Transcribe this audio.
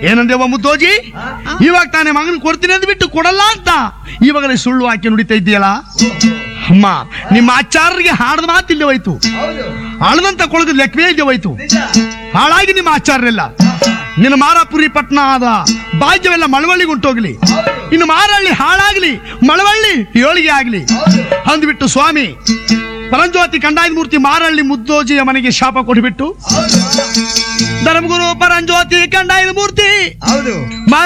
ಏನಂದೇವ ಮುದ್ದೋಜಿ ಇವಾಗ ತಾನೇ ಮಗನ್ ಕೊಡ್ತೀನಿ ಅಂದ್ಬಿಟ್ಟು ಕೊಡಲ್ಲ ಅಂತ ಇವಾಗಲೇ ಸುಳ್ಳು ಹಾಕಿ ನುಡಿತಾ ಇದೆಯಲ್ಲ ಅಮ್ಮ ನಿಮ್ಮ ಆಚಾರ್ಯರಿಗೆ ಹಾಡದ ಮಾತು ಇಲ್ಲೇ ಹೋಯ್ತು ಹೌದು ಅಳದಂತ ಕೊಳಗದ ಲೆಕ್ಕವೇ ಇಲ್ಲೇ ಹೋಯ್ತು ನಿಜ ಹಾಳಾಗಿ ನಿಮ್ಮ ಆಚಾರ್ಯರೆಲ್ಲ ನಿನ್ನ ಮಾರಾಪುರಿ ಪಟ್ಟಣ ಆದ ಭಾಗ್ಯವೆಲ್ಲ ಮಳವಳ್ಳಿಗೆ ಉಂಟೋಗ್ಲಿ ಹೌದು ಇನ್ನು ಮಾರಳ್ಳಿ ಹಾಳಾಗ್ಲಿ ಮಳವಳ್ಳಿ ಏಳಿಗೆ ಆಗ್ಲಿ ಹೌದು ಅಂದ್ಬಿಟ್ಟು ಸ್ವಾಮಿ ಪರಂಜ್ಯೋತಿ ಕಂಡಾಯ ಮೂರ್ತಿ ಮಾರಳ್ಳಿ ಮುದ್ದೋಜಿಯ ಮನೆಗೆ ಶಾಪ ಕೊಟ್ಬಿಟ್ಟು ಹೌದು ಧರ್ಮಗುರು ಪರಂಜ್ಯೋತಿ ಕಂಡಾಯ ಮೂರ್ತಿ ಹೌದು ಮಾರ